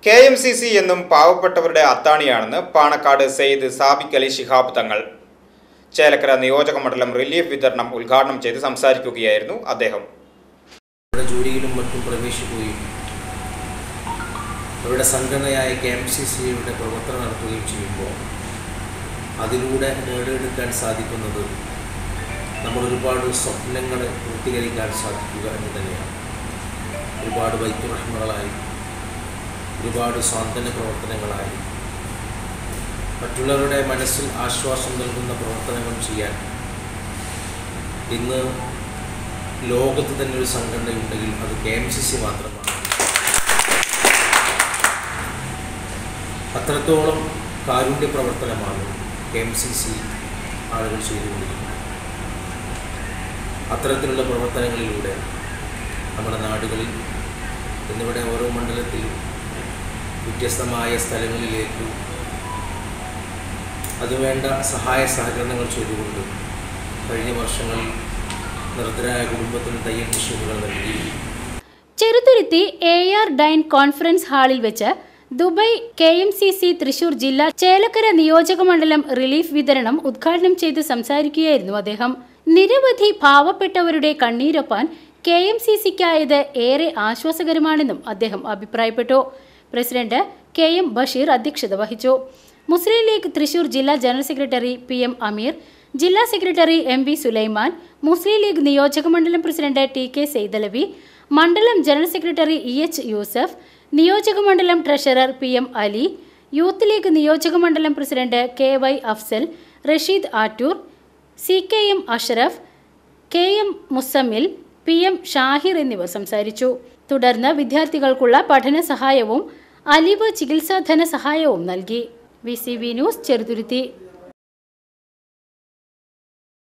K M C C എന്നും പാവപ്പെട്ടവരുടെ അത്താണിയാണെന്ന് പാണക്കാട് സെയ്ദ് സാബിക് അലി ശിഹാബ് തങ്ങൾ ചേലക്കര നിയോജക മണ്ഡലം റിലീഫ് വിതരണം ഉദ്ഘാടനം ചെയ്ത് സംസാരിക്കുകയായിരുന്നു അദ്ദേഹം അവരുടെ ജോലിയിലും മറ്റും പ്രവേശിക്കുകയും അവരുടെ സംഘടനയായ കെ എം സി സിയുടെ പ്രവർത്തനം നടത്തുകയും ചെയ്യുമ്പോൾ അതിലൂടെ നേടിയെടുക്കാൻ സാധിക്കുന്നത് നമ്മൾ ഒരുപാട് സ്വപ്നങ്ങളെ പൂർത്തീകരിക്കാൻ സാധിക്കുക എന്ന് തന്നെയാണ് ഒരുപാട് വൈദ്യുറഹ്മകളായി ഒരുപാട് സ്വാതന്ത്ര്യ പ്രവർത്തനങ്ങളായി മറ്റുള്ളവരുടെ മനസ്സിൽ ആശ്വാസം നൽകുന്ന പ്രവർത്തനങ്ങൾ ചെയ്യാൻ ഇന്ന് ലോകത്ത് തന്നെ ഒരു സംഘടനയുണ്ടെങ്കിൽ അത് കെ എം സി സി മാത്രമാണ് അത്രത്തോളം കാരുണ്യ പ്രവർത്തനമാണ് കെ എം സി സി ആളുകൾ ചെയ്തുകൊണ്ടിരിക്കുന്നത് അത്തരത്തിലുള്ള പ്രവർത്തനങ്ങളിലൂടെ നമ്മുടെ നാടുകളിൽ ഇന്നിവിടെ ഓരോ മണ്ഡലത്തിലും വ്യത്യസ്തമായ സ്ഥലങ്ങളിലേക്ക് അതുവേണ്ട സഹായ സഹകരണങ്ങൾ ചെയ്തുകൊണ്ട് കഴിഞ്ഞ വർഷങ്ങളിൽ നിർദ്ധരായ കുടുംബത്തിന് തയ്യൽ മെഷീനുകൾ നൽകി Cheruthuruthy A R dine conference ഹാളിൽ വെച്ച് Dubai K M C C Thrissur ജില്ലാ ചേലക്കര നിയോജക മണ്ഡലം റിലീഫ് വിതരണം ഉദ്ഘാടനം ചെയ്ത് സംസാരിക്കുകയായിരുന്നു അദ്ദേഹം നിരവധി പാവപ്പെട്ടവരുടെ കണ്ണീരൊപ്പാൻ കെ എം സി സിക്കായത് ഏറെ ആശ്വാസകരമാണെന്നും അദ്ദേഹം അഭിപ്രായപ്പെട്ടു പ്രസിഡന്റ് കെ എം ബഷീർ അധ്യക്ഷത വഹിച്ചു മുസ്ലിം ലീഗ് തൃശൂർ ജില്ലാ general secretary P M Ameer ജില്ലാ secretary M V Sulaiman Muslim League നിയോജക മണ്ഡലം പ്രസിഡന്റ് ടി കെ സെയ്തലവി മണ്ഡലം general secretary E H Yusuf നിയോജക മണ്ഡലം treasurer P M Ali Youth League നിയോജക മണ്ഡലം president K Y Afsal Rasheed Attoor C K M Ashraf K M Musammil P M Shahir എന്നിവർ സംസാരിച്ചു തുടർന്ന് വിദ്യാർത്ഥികൾക്കുള്ള പഠന സഹായവും അലിവ് ചികിത്സാ ധനസഹായവും നൽകി V C V news Cheruthuruthy